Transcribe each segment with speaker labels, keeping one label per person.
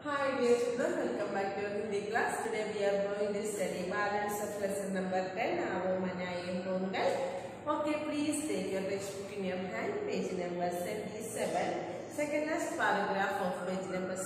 Speaker 1: Hi dear children, welcome back to your Hindi class. Today we are going to study balance of lesson number 10, Avamanayan Pongal. Okay, please take your textbook in your hand, page number 77. Second last paragraph of page number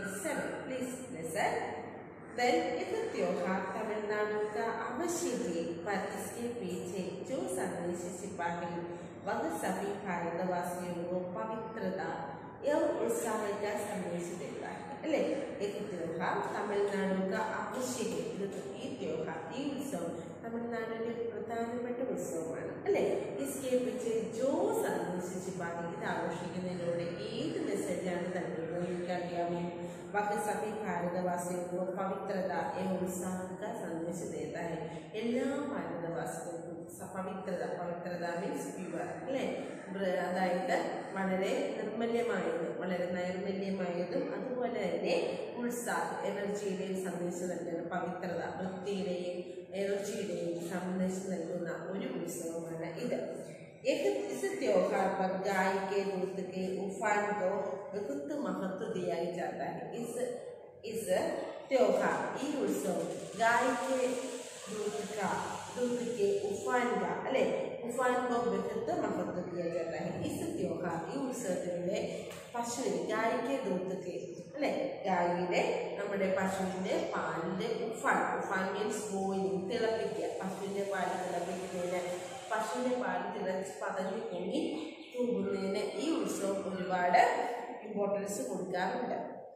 Speaker 1: 77. Please listen. Then, इस त्योहार तमिलनाडु का अवश्य है पर इसके पीछे जो संदेश सिपाही वह सभी भारतवासियों को पवित्रता एवं उत्साह का संदेश देता है अല്ലേ एक त्योहार तमिलनाडु का अवश्य है ഇത് ഈ त्योहार ഈ ഉത്സവം തമിഴ്നാടിന്റെ ഒരു പ്രധാനപ്പെട്ട ഉത്സവമാണ് അല്ലേ ഇസ്കെ പിച്ച് ജോ സന്ദർശിച്ച് പാടി ഇത് ആഘോഷിക്കുന്നതിലൂടെ ഏത് മെസ്സേജാണ് നൽകുന്നത് നിങ്ങൾക്ക് അറിയാമോ बाकी सभी भारतवासियों को पवित्रता एवं उत्साह का संदेश देता है എല്ലാ ഭാരതവാസികൾക്കും സ- പവിത്രത പവിത്രത മീൻസ് പ്യുവർ അല്ലേ ബ്ര- അതായത് വളരെ നിർമ്മല്യമായതും വളരെ നൈർമല്യമായതും അതുപോലെ തന്നെ ഉത്സാഹം എനർജിയുടെയും സന്ദേശം നൽകുന്ന പവിത്രത വൃത്തിയുടെയും എനർജിയുടെയും സന്ദേശം നൽകുന്ന ഒരു ഉത്സവമാണ് ഇത് एक इस त्योहार पर गाय के दूध के उफान को बहुत महत्व दिया जाता है इस इस त्योहार ഈ ഉത്സവം गाय के दूध का दूध के उफान का അല്ലെ उफान को बहुत महत्व दिया जाता है इस त्योहार ഈ ഉത്സവത്തിലൂടെ പശുവിന് ഗായ്ക്ക് ദൂതക്ക് അല്ലെ ഗായിയുടെ നമ്മുടെ പശുവിന്റെ പാലിന്റെ ഉഫാൻ ഉഫാൻ മീൻസ് ബോയിലിംഗ് തിളപ്പിക്കുക പശുവിന്റെ പാല് തിളപ്പിക്കുന്നതിന് പശുവിന്റെ പാല് തിളച്ച് പതഞ്ഞ് പൊങ്ങി തൂകുന്നതിന് ഈ ഉത്സവം ഒരുപാട് ഇമ്പോർട്ടൻസ് കൊടുക്കാറുണ്ട്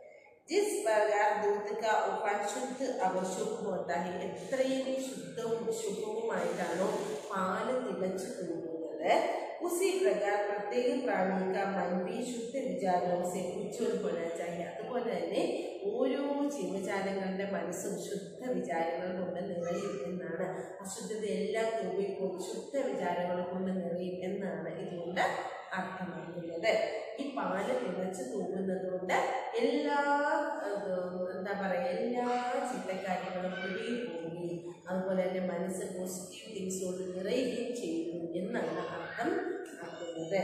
Speaker 1: ജിസ് പ്രകാർ ദൂത് കാ ഉഫാൻ ശുദ്ധ അവശുദ്ധ ഹോത്താ ഹെ എത്രയും ശുദ്ധവും ശുഭവുമായിട്ടാണോ പാല് തിളച്ചു തൂകുന്നത് ഉസി പ്രകാർ പ്രത്യേക പ്രാണി കാ മൻ ഭി ശുദ്ധ വിചാരവും സെ ഉജ്ജ്വൽ होना चाहिए അതുപോലെ തന്നെ ഓരോ ജീവജാലങ്ങളുടെ മനസ്സും ശുദ്ധ വിചാരങ്ങൾ കൊണ്ട് നിറയും എന്നാണ് അശുദ്ധതയെല്ലാം തൂകിപ്പോയി ശുദ്ധ വിചാരങ്ങൾ കൊണ്ട് നിറയും എന്നാണ് ഇതുകൊണ്ട് അർത്ഥമാക്കുന്നത് ഈ പാല് തിളച്ച് തൂകുന്നത് കൊണ്ട് എല്ലാ അത് എന്താ പറയുക എല്ലാ ചിന്തക്കാര്യങ്ങളും വെളിയിൽ പോവുകയും അതുപോലെ തന്നെ മനസ്സ് പോസിറ്റീവ് തിങ്സ് കൊണ്ട് നിറയുകയും ചെയ്യുന്നു എന്നാണ് അർത്ഥം ആക്കുന്നത്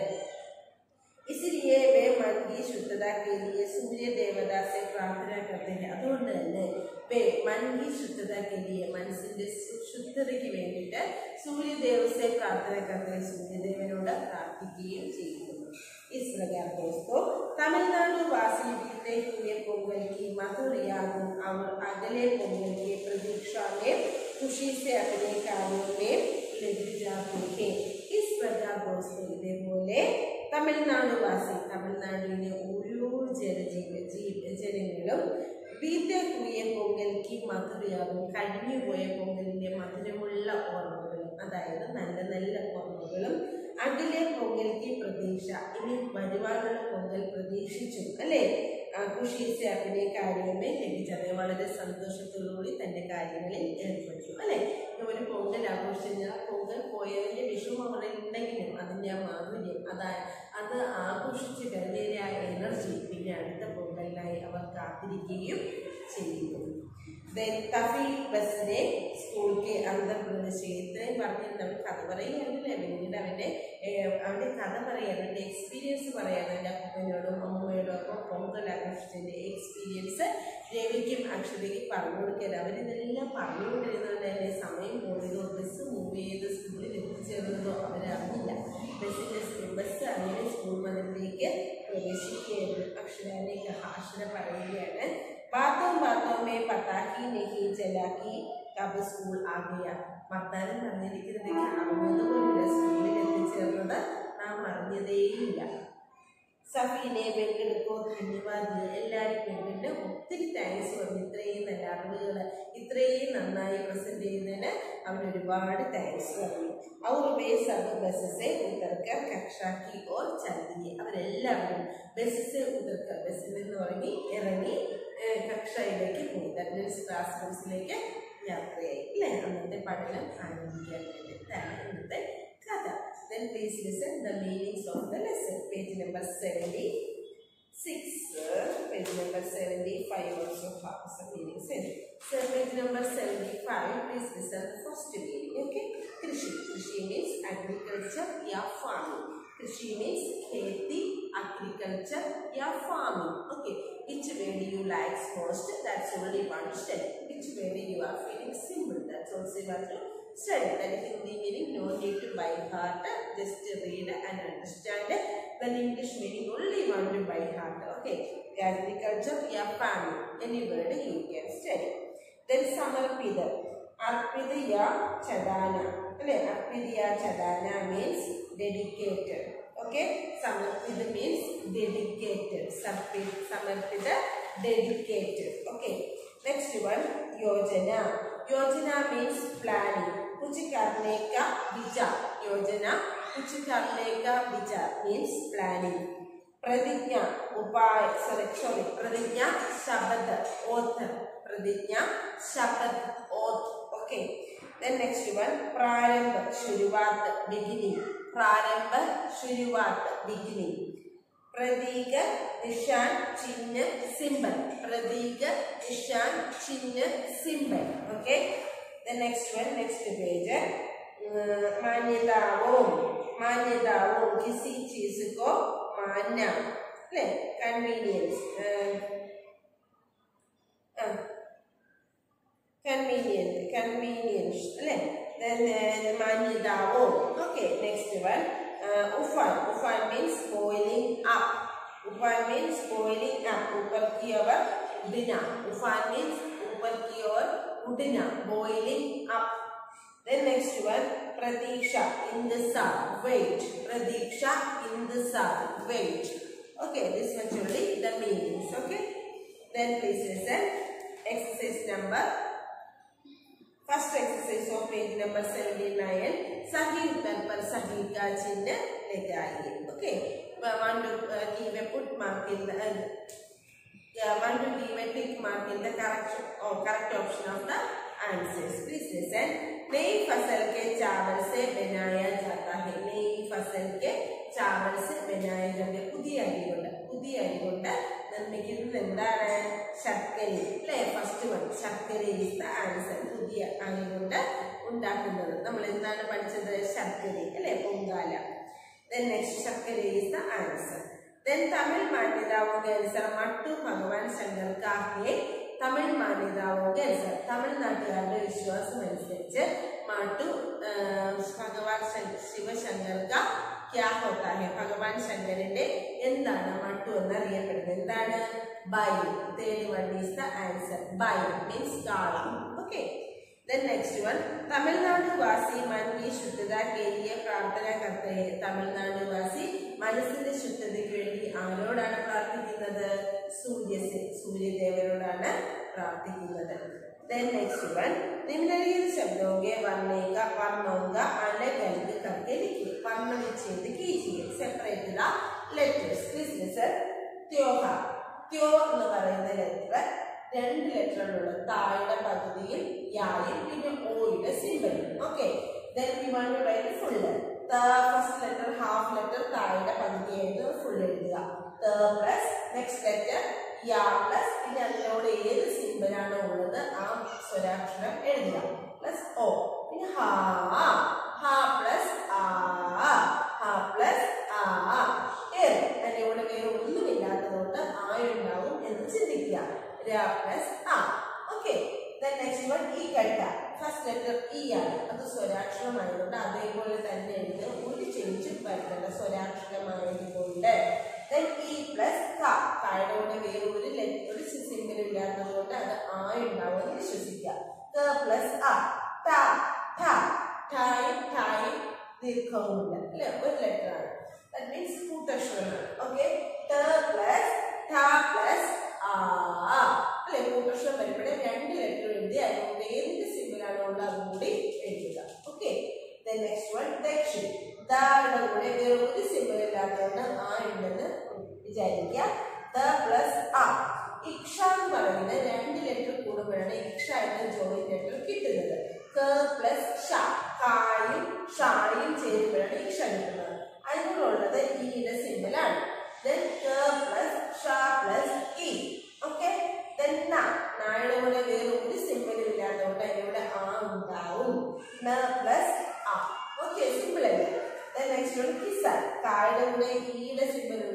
Speaker 1: इसलिए वे मन की शुद्धता के लिए सूर्य देवता से प्रार्थना करते हैं അതുകൊണ്ട് തന്നെ വേ मन की शुद्धता के लिए മനസ്സിന്റെ ശു- ശുദ്ധതയ്ക്ക് വേണ്ടിയിട്ട് സൂര്യദേവസെ പ്രാർത്ഥന करते हैं സൂര്യദേവനോട് പ്രാർത്ഥിക്കുകയും ചെയ്യുന്നു इस प्रकार दोस्तों तमिलनाडु वासी बीते हुए पोंगल की मधुर यादों और अगले पोंगल की प्रतीक्षा में खुशी से अपने कार्यों में लग जाते हैं इस प्रकार दोस्तों ഇതേപോലെ തമിഴ്നാട് വാസി തമിഴ്നാടിലെ ഓരോ ജനജീവ ജീവ ജനങ്ങളും വീത്തെ കുയ പൊങ്കൽക്ക് മധുരയാകും കഴിഞ്ഞുപോയ പൊങ്കലിന്റെ മധുരമുള്ള ഓർമ്മകളും അതായത് നല്ല നല്ല ഓർമ്മകളും അകലെ പൊങ്കൽക്ക് പ്രതീക്ഷ ഇനി വരുവാനുള്ള പൊങ്കൽ പ്രതീക്ഷിച്ചു അല്ലേ ആഘോഷിച്ച് അതിനെ കാര്യമേ ലഭിച്ചത് വളരെ സന്തോഷത്തോടുകൂടി തന്റെ കാര്യങ്ങളിൽ ഏർപ്പെട്ടു അല്ലേ ഒരു പൊങ്കൽ ആഘോഷിച്ചാൽ പൊങ്കൽ പോയതിന്റെ വിഷമം അവിടെ ഉണ്ടെങ്കിലും അതിന്റെ ആ മാധുര്യം അതാ അത് ആഘോഷിച്ച് കഴിഞ്ഞതിലെ ആ എനർജി പിന്നെ അടുത്ത പൊങ്കലിനായി അവർ കാത്തിരിക്കുകയും ചെയ്യുന്നു Then തഫി ബസ്സിനെ സ്കൂൾ കെ അന്തർ പ്രവേശിച്ചു ഇത്രയും പറഞ്ഞിട്ട് അവൻ കഥ പറയുകയാണല്ലേ പിന്നീട് അവൻ്റെ ഏഹ്, അവൻ്റെ കഥ പറയാൻ അവൻ്റെ എക്സ്പീരിയൻസ് പറയാൻ അവൻ്റെ അപ്പനോടും അമ്മയോടും ഒക്കെ പൊങ്കൽ ആഘോഷിച്ചതിൻ്റെ എക്സ്പീരിയൻസ് രവിക്കും അക്ഷതയ്ക്കും പറഞ്ഞു കൊടുക്കരുത് അവരിതെല്ലാം പറഞ്ഞുകൊണ്ടിരുന്നതുകൊണ്ട് തന്നെ സമയം പോയതോ ബസ് മൂവ് ചെയ്ത് സ്കൂളിൽ എത്തിച്ചേർന്നതോ അവരറിഞ്ഞില്ല ബസ്സിൻ്റെ ബസ് അങ്ങനെ സ്കൂൾ മതിലേക്ക് പ്രവേശിക്കുകയായിരുന്നു അക്ഷരാനെ അക്ഷര പറയുകയാണ് बातों बातों में पटाखी नहीं जला की कब स्कूल आ गया വർത്താനം പറഞ്ഞിരിക്കുന്നത് അറിഞ്ഞത് പോലില്ല സ്കൂളിൽ എത്തിച്ചേർന്നത് നാം അറിഞ്ഞതേയില്ല സഫീനെ വെങ്കെടുക്കോ ധന്യവാദ് എല്ലാവരും വെങ്കിട്ട് ഒത്തിരി താങ്ക്സ് പറഞ്ഞു ഇത്രയും നല്ല അറിവുകൾ ഇത്രയും നന്നായി പ്രസന്റ് ചെയ്യുന്നതിന് അവൻ ഒരുപാട് താങ്ക്സ് പറഞ്ഞു അവർ വേ സബ് ബസ്സെ ഉത്തർക്കർ കക്ഷാക്കി ഓർ ചലിയെ അവരെല്ലാവരും ബസ്സെ ഉത്തർക്കർ ബസ്സിൽ നിന്ന് ഇറങ്ങി ഇറങ്ങി ഏഹ്, കക്ഷയിലേക്ക് പോയി ദാറ്റ് മീൻസ് ക്ലാസ് റൂംസിലേക്ക് യാത്രയായി അല്ലേ അന്നത്തെ പഠനം ആരംഭിക്കാൻ വേണ്ടിയിട്ടാണ് ഇന്നത്തെ കഥ then please listen the meanings of the lesson page number 76 uh, page number 75 also have some meanings in it. so page number 75 please listen the first meaning okay krishi krishi means agriculture या farming कृषि means खेती agriculture, yeah, farming. Okay, which way do you like most? That's only one study. Which way you are feeling simple? That's also one to study. That is Hindi meaning no need to by heart, just read and understand. Then English meaning only one to by heart. Okay, agriculture, yeah, farming. Any word you can study. Then Samarpida. Arpidya Chadana. അല്ലേ അർപ്പിതിയ ചദാന means dedicated okay സമർപ്പിത means dedicated സമർപ്പിത dedicated okay next one യോജന യോജന means planning कुछ करने का विचार योजना कुछ करने का विचार मीन्स प्लानिंग प्रतिज्ञा उपाय सॉरी सॉरी प्रतिज्ञा शब्द ओथ प्रतिज्ञा शब्द oath okay then next one प्रारंभ शुरुआत बिगिनिंग प्रारंभ शुरुआत बिगिनिंग प्रतीक निशान चिन्ह सिंबल प्रतीक निशान चिन्ह symbol okay the next one next page मान्यताओं मान्यताओं किसी चीज को मानना ले कन्वीनियंस convenient convenience അല്ലേ then uh, മാന്യതാവോ okay next one uh, ufan ufan means boiling up ufan means boiling up ऊपर की ओर उड़ना ufan means ऊपर की ओर उड़ना boiling up then next one pratisha intezar wait pratisha intezar wait okay this much only the meanings okay then please listen exercise number first exercise of page number 79 सही उत्तर पर सही का चिन्ह लेते आइए okay one to give a put mark in the one to give a tick mark in the correct or correct option of the answers please listen नई फसल के चावल से बनाया जाता है नई फसल के चावൽ से बनाया जाता है പുതിയ അരി കൊണ്ട് പുതിയ അരി കൊണ്ട് നിർമ്മിക്കുന്നത് എന്താണ് ശർക്കര അല്ലേ ഫസ്റ്റ് വൺ ശർക്കര ഈസ് ദ ആൻസർ പുതിയ അരി കൊണ്ട് ഉണ്ടാക്കുന്നത് നമ്മൾ എന്താണ് പഠിച്ചത് ശർക്കര അല്ലേ പൊങ്കാല then next ശർക്കര is the answer then Tamil മാന്യതാओं के अनुसार മട്ടു ഭഗവാൻ ശങ്കർ का है തമിഴ് മാന്യതാओं के अनुसार തമിഴ്നാട്ടുകാരുടെ വിശ്വാസം അനുസരിച്ച് മാട്ടു ഭഗവാൻ ശിവശങ്കർ का क्या होता है ഭഗവാൻ ശങ്കരന്റെ എന്താണ് മട്ടു എന്ന് അറിയപ്പെടുന്നത് എന്താണ് ബൈ തേർഡ് വൺ ഈസ് ദ ആൻസർ ബൈ മീൻസ് കാളം okay then next one Tamil Nadu वासी मन की शुद्धता के लिए प्रार्थना करते हैं തമിഴ്നാട് വാസി മനസ്സിന്റെ ശുദ്ധതയ്ക്ക് വേണ്ടി ആരോടാണ് പ്രാർത്ഥിക്കുന്നത് സൂര്യ സൂര്യദേവനോടാണ് പ്രാർത്ഥിക്കുന്നത് देन नेक्स्ट वन निम्नलिखित शब्दों के वर्णे का वर्णों का अलग अलग करके लिखिए वर्ण विच्छेद कीजिए separate the letters please listen त्योहार त्യോ എന്ന് പറയുന്ന ലെറ്റർ രണ്ട് ലെറ്ററുകളുള്ള താഴെ പകുതിയിൽ യായും പിന്നെ ഓയുടെ സിമ്പലും okay then we want to write full first letter half letter താഴെ പകുതിയായിട്ട് ഫുൾ എഴുതുക ത പ്ലസ് നെക്സ്റ്റ് ലെറ്റർ യാ പ്ലസ് പിന്നെ അതിനോട് ഏത് സിമ്പലാണോ ഉള്ളത് ആ സ്വരാക്ഷരം എഴുതുക പ്ലസ് ഓ പിന്നെ ഹാ ഹാ പ്ലസ് ആ ഹാ പ്ലസ് ആ ഏർ അതിനോട് വേറെ ഒന്നുമില്ലാത്തതുകൊണ്ട് ആയുണ്ടാവും എന്ന് ചിന്തിക്കുക ര പ്ലസ് ആ ഓക്കെ നെക്സ്റ്റ് വൺ ഈ കട്ട ഫസ്റ്റ് ലെറ്റർ ഇ ആണ് അത് സ്വരാക്ഷരമായതുകൊണ്ട് അതേപോലെ തന്നെ എഴുതി ഒരു ചേഞ്ചും വരുന്നില്ല സ്വരാക്ഷരമായതുകൊണ്ട് ദെൻ ഇ പ്ലസ് ക കായുടെ കൂടെ വേറെ ഒരു ലെറ്റർ ഒരു സിമ്പിൾ ഇല്ലാത്തതുകൊണ്ട് അത് ആ ഉണ്ടാവും എന്ന് വിശ്വസിക്കുക ക പ്ലസ് ആ ട ഠ ഠായും ഠായും ദീർഘവുമില്ല അല്ലെ ഒരു ലെറ്റർ ആണ് ദാറ്റ് മീൻസ് കൂട്ടക്ഷരമാണ് ഓക്കെ ട പ്ലസ് ഠ പ്ലസ് ആ അല്ലെ കൂട്ടക്ഷരം വരുമ്പോഴേ രണ്ട് ലെറ്റർ എഴുതി അതിനോട് എന്ത് സിമ്പിളാണോ ഉള്ളത് അതും കൂടി എഴുതുക ഓക്കെ നെക്സ്റ്റ് വൺ ദക്ഷിൺ ദായുടെ കൂടെ വേറെ ഒരു സിമ്പിൾ ഇല്ലാത്തതുകൊണ്ട് ആ ഉണ്ടെന്ന് വിചാരിക്കുക ദ പ്ലസ് ആ ഇക്ഷ എന്ന് പറയുന്നത് രണ്ട് ലെറ്റർ കൂടുമ്പോഴാണ് ഇക്ഷ എന്ന ജോയിൻ ലെറ്റർ കിട്ടുന്നത് ക പ്ലസ് ഷ കായും ഷായും ചേരുമ്പോഴാണ് ഇക്ഷ കിട്ടുന്നത് അതിനുള്ളത് ഇയുടെ സിമ്പിളാണ് then k plus ഷ പ്ലസ് ഇ ഓക്കെ then ന നായുടെ കൂടെ വേറെ ഒരു സിമ്പിളും ഇല്ലാത്തതുകൊണ്ട് അതിലൂടെ ആ ഉണ്ടാവും ന പ്ലസ് ആ ഓക്കെ സിമ്പിൾ അല്ലേ then next one കിസാൻ കായുടെ കൂടെ ഈയുടെ സിമ്പിൾ ഉള്ളതുകൊണ്ട്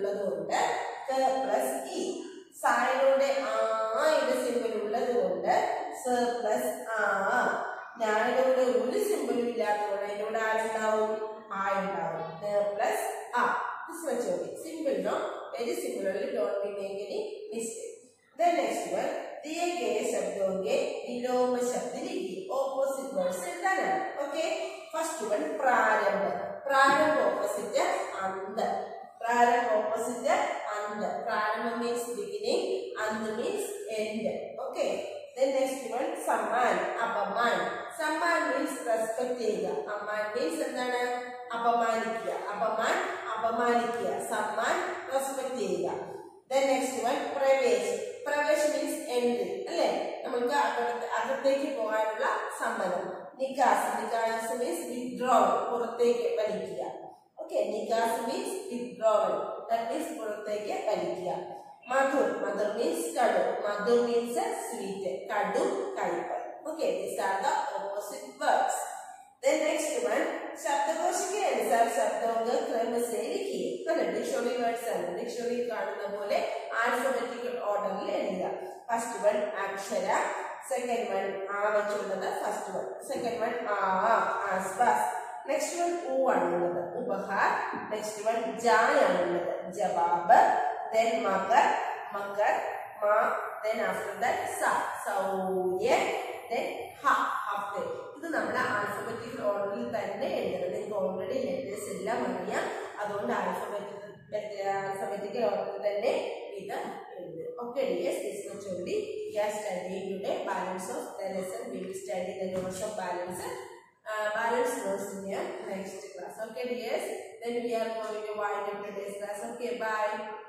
Speaker 1: കൊണ്ട് പ്ലസ് ഇ സായയുടെ ആയുടെ സിമ്പിൾ ഉള്ളത് കൊണ്ട് സ പ്ലസ് ആ ഞായുടെ കൂടെ ഒരു സിമ്പിളും ഇല്ലാത്തതുകൊണ്ട് അതിനോട് ആരുണ്ടാവും ആ ഉണ്ടാവും പ്ലസ് ആ this much only simple no very simple only don't be make any mistake then next one दिए गए शब्दों के विलोम शब्द लिखिए opposite words എന്താണ് okay first one പ്രാരംഭ പ്രാരംഭ opposite അന്ത പ്രാരംഭ opposite അന്ത പ്രാരംഭ means beginning and means end okay then next one സമ്മാൻ അപമാൻ സമ്മാൻ means respect ചെയ്യുക അമ്മാൻ means എന്താണ് അപമാനിക്കുക അപമാൻ അപമാനിക്കുക സമ്മാൻ റെസ്പെക്ട് ചെയ്യുക ദെൻ നെക്സ്റ്റ് വൺ പ്രവേശ് പ്രവേശ് മീൻസ് എൻട്രി അല്ലേ നമുക്ക് അകത്ത് അകത്തേക്ക് പോകാനുള്ള സമ്മതം നിക്കാസ് നിക്കാസ് മീൻസ് വിത്ഡ്രോവൽ പുറത്തേക്ക് വലിക്കുക ഓക്കെ നിക്കാസ് മീൻസ് വിത്ഡ്രോവൽ ദാറ്റ് മീൻസ് പുറത്തേക്ക് വലിക്കുക മധുർ മധുർ മീൻസ് കടു മധുർ മീൻസ് സ്വീറ്റ് കടു കയ്പ് okay these are the opposite words Then next one, ശബ്ദകോശ के अनुसार शब्दों को क्रम से लिखिए കണ്ടോ ഡിക്ഷണറി വേർഡ്സ് ആണ് ഡിക്ഷണറി കാണുന്ന പോലെ ആൽഫബറ്റിക്കൽ ഓർഡറിൽ എഴുതുക ഫസ്റ്റ് വൺ അക്ഷര സെക്കൻഡ് വൺ ആ വെച്ചുള്ളത് ഫസ്റ്റ് വൺ സെക്കൻഡ് വൺ ആ ആസ്പാസ് നെക്സ്റ്റ് വൺ ഊ ആണുള്ളത് ഉപഹാർ നെക്സ്റ്റ് വൺ ജായ് ആണുള്ളത് ജവാബ് ദെൻ മകർ മകർ മാ ദെൻ ആഫ്റ്റർ ദാറ്റ് സ സൗര്യ ദെൻ ഹ ഹഫ്തെ ഇത് നമ്മൾ ആൽഫബറ്റിക്കൽ ഓർഡറിൽ തന്നെ എഴുതണം നിങ്ങൾക്ക് ഓൾറെഡി ലെറ്റേഴ്സ് എല്ലാം അറിയാം അതുകൊണ്ട് ആൽഫബറ്റിക്കൽ ആൽഫബറ്റിക്കൽ ഓർഡറിൽ തന്നെ ഇത് എഴുതുക okay dears this much only we are studying today balance of the lesson we will study the notes of balance balance notes in your next class okay dears then we are going to wind up today's class okay bye